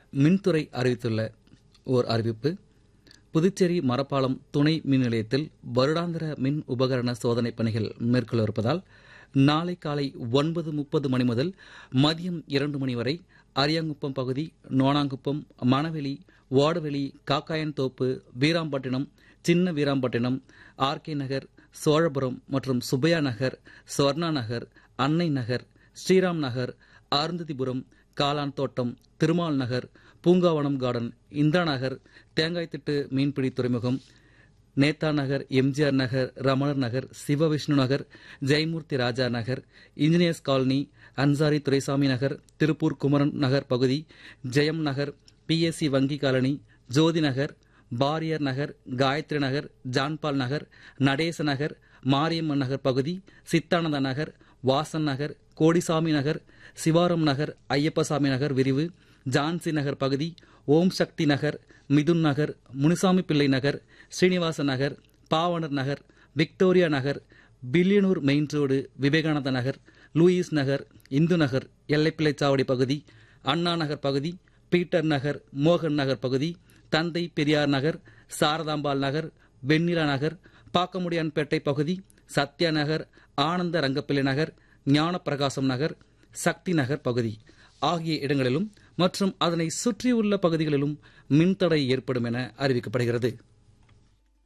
மின்துறை அறிவித்துள்ள ஓர் அறிவிப்பு புதுச்சேரி மரப்பாலம் துணை மின் நிலையத்தில் வருடாந்திர மின் உபகரண சோதனை பணிகள் மேற்கொள்ளவிருப்பதால் நாளை காலை ஒன்பது முப்பது மணி முதல் மதியம் இரண்டு மணி வரை அரியாங்குப்பம் பகுதி நோனாங்குப்பம் மணவெளி ஓடவெளி காக்காயன்தோப்பு வீராம்பட்டினம் சின்ன வீராம்பட்டினம் ஆர்கே நகர் சோழபுரம் மற்றும் சுப்பையா நகர் ஸ்வர்ணா நகர் அன்னை நகர் ஸ்ரீராம் நகர் அருந்ததிபுரம் காளான் தோட்டம் திருமால் நகர் பூங்காவனம் கார்டன் இந்திரா நகர் தேங்காய்த்திட்டு மீன்பிடி துறைமுகம் Netha Nagar MGR Nagar Ramanar Nagar Sivavishnu Nagar Jayamoorthy Raja Nagar engineers colony Ansari Duraisamy Nagar Tiruppur Kumaran Nagar பகுதி ஜெயம் நகர் பிஎஸ்சி வங்கி காலனி ஜோதி நகர் பாரியர் நகர் காயத்ரி நகர் ஜான்பால் நகர் நடேச நகர் மாரியம்மன் நகர் பகுதி சித்தானந்த நகர் வாசன் நகர் கோடிசாமி நகர் சிவாரம் நகர் ஐயப்பசாமி நகர் விரிவு ஜான்சி நகர் பகுதி ஓம் சக்தி நகர் Mithun Nagar Munusamy Pillai Nagar Srinivasa Nagar Bavanar Nagar Victoria Nagar Villianur main road Vivekananda Nagar Louis Nagar Hindu Nagar Ellaipillaichavadi பகுதி அண்ணா நகர் பகுதி பீட்டர் நகர் மோகன் நகர் பகுதி தந்தை பெரியார் நகர் சாரதாம்பாள் நகர் வெண்ணிலா நகர் பாக்கமுடியான்பேட்டை பகுதி சத்யா நகர் ஆனந்த ரங்கப்பிள்ளை நகர் ஞானப்பிரகாசம் நகர் சக்தி நகர் பகுதி ஆகிய இடங்களிலும் மற்றும் அதனை சுற்றியுள்ள பகுதிகளிலும் மின்தடை ஏற்படும் என அறிவிக்கப்படுகிறது